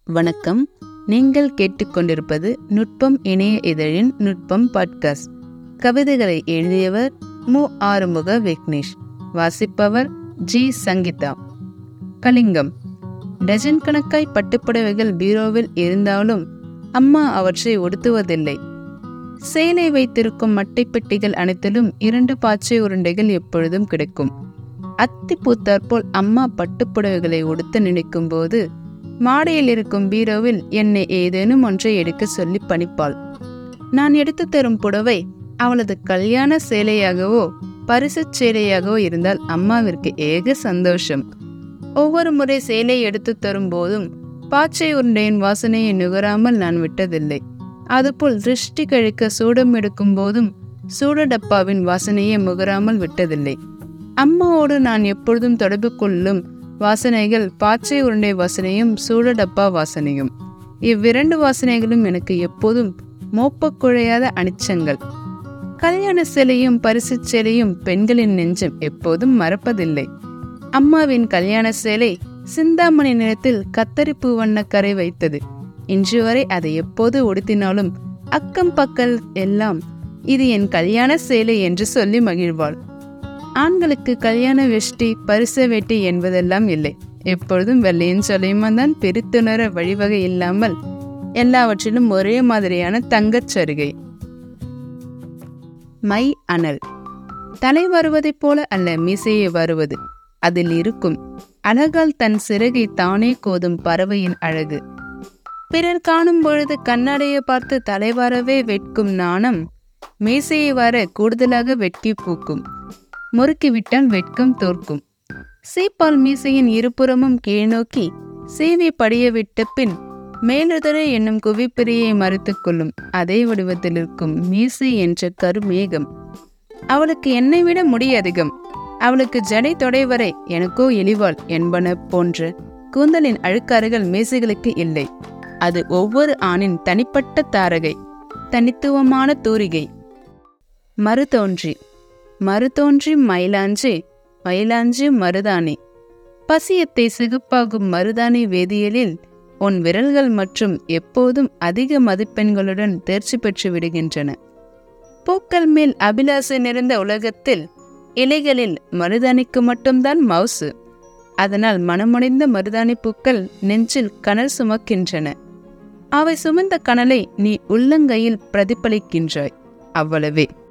வணக்கம் நீங்கள் கேட்டுக்கொண்டிருப்பது நுட்பம் இணைய இதழின் நுட்பம் பாட்காஸ்ட் கவிதைகளை எழுதியவர் மு ஆறுமுக விக்னேஷ் வாசிப்பவர் ஜி சங்கீதா கலிங்கம் டஜன் கணக்காய் பட்டுப்புடவைகள் பீரோவில் இருந்தாலும் அம்மா அவற்றை உடுத்துவதில்லை சேலை வைத்திருக்கும் மட்டை பெட்டிகள் அனைத்திலும் இரண்டு பாச்சை உருண்டைகள் எப்பொழுதும் கிடைக்கும் அத்தி பூத்தாற்போல் அம்மா பட்டுப்புடவைகளை உடுத்த நினைக்கும் போது மாடையில் இருக்கும் பீரோவில் என்னை ஏதேனும் ஒன்றை எடுக்க சொல்லி பணிப்பாள் நான் எடுத்து தரும் புடவை அவளது கல்யாண சேலையாகவோ பரிசுச் சேலையாகவோ இருந்தால் அம்மாவிற்கு ஏக சந்தோஷம் ஒவ்வொரு முறை சேலை எடுத்து தரும் போதும் பாச்சை உருண்டையின் வாசனையை நுகராமல் நான் விட்டதில்லை அதுபோல் திருஷ்டி கழிக்க சூடம் எடுக்கும் போதும் சூட டப்பாவின் வாசனையை முகராமல் விட்டதில்லை அம்மாவோடு நான் எப்பொழுதும் தொடர்பு கொள்ளும் வாசனைகள் பாச்சை உருண்டை வாசனையும் சூட டப்பா வாசனையும் இவ்விரண்டு வாசனைகளும் எனக்கு எப்போதும் மோப்பக் குழையாத அனிச்சங்கள் கல்யாண சிலையும் பரிசு சிலையும் பெண்களின் நெஞ்சம் எப்போதும் மறப்பதில்லை அம்மாவின் கல்யாண சேலை சிந்தாமணி நிறத்தில் கத்தரிப்பு வண்ண கரை வைத்தது இன்று வரை அதை எப்போது உடுத்தினாலும் அக்கம் பக்கல் எல்லாம் இது என் கல்யாண சேலை என்று சொல்லி மகிழ்வாள் ஆண்களுக்கு கல்யாண வெஷ்டி பரிச வேட்டி என்பதெல்லாம் இல்லை எப்பொழுதும் வெள்ளையும் சொல்லையுமா தான் பிரித்துணர வழிவகை இல்லாமல் எல்லாவற்றிலும் ஒரே மாதிரியான தங்கச் சருகை மை அனல் தலை வருவதைப் போல அல்ல மீசையை வருவது அதில் இருக்கும் அழகால் தன் சிறகை தானே கோதும் பறவையின் அழகு பிறர் காணும் பொழுது கண்ணாடியை பார்த்து தலைவரவே வெட்கும் நாணம் மீசையை வர கூடுதலாக வெட்கி பூக்கும் முறுக்கிவிட்டால் வெட்கம் தோற்கும் சீப்பால் மீசையின் இருபுறமும் கீழ்நோக்கி சேவை படிய விட்ட பின் மேலுதரை என்னும் குவிப்பிரியை மறைத்துக் கொள்ளும் அதே வடிவத்தில் இருக்கும் மீசை என்ற கருமேகம் அவளுக்கு என்னை விட முடி அதிகம் அவளுக்கு ஜடை தொடை வரை எனக்கோ எலிவாள் என்பன போன்ற கூந்தலின் அழுக்காறுகள் மீசைகளுக்கு இல்லை அது ஒவ்வொரு ஆணின் தனிப்பட்ட தாரகை தனித்துவமான தூரிகை மறுதோன்றி மறுதோன்றி மயிலாஞ்சி மயிலாஞ்சி மருதாணி பசியத்தை சிகுப்பாகும் மருதாணி வேதியியலில் உன் விரல்கள் மற்றும் எப்போதும் அதிக மதிப்பெண்களுடன் தேர்ச்சி பெற்று விடுகின்றன பூக்கள் மேல் அபிலாசை நிறைந்த உலகத்தில் இலைகளில் மருதாணிக்கு மட்டும்தான் மவுசு அதனால் மனமுடைந்த மருதாணி பூக்கள் நெஞ்சில் கனல் சுமக்கின்றன அவை சுமந்த கனலை நீ உள்ளங்கையில் பிரதிபலிக்கின்றாய் அவ்வளவே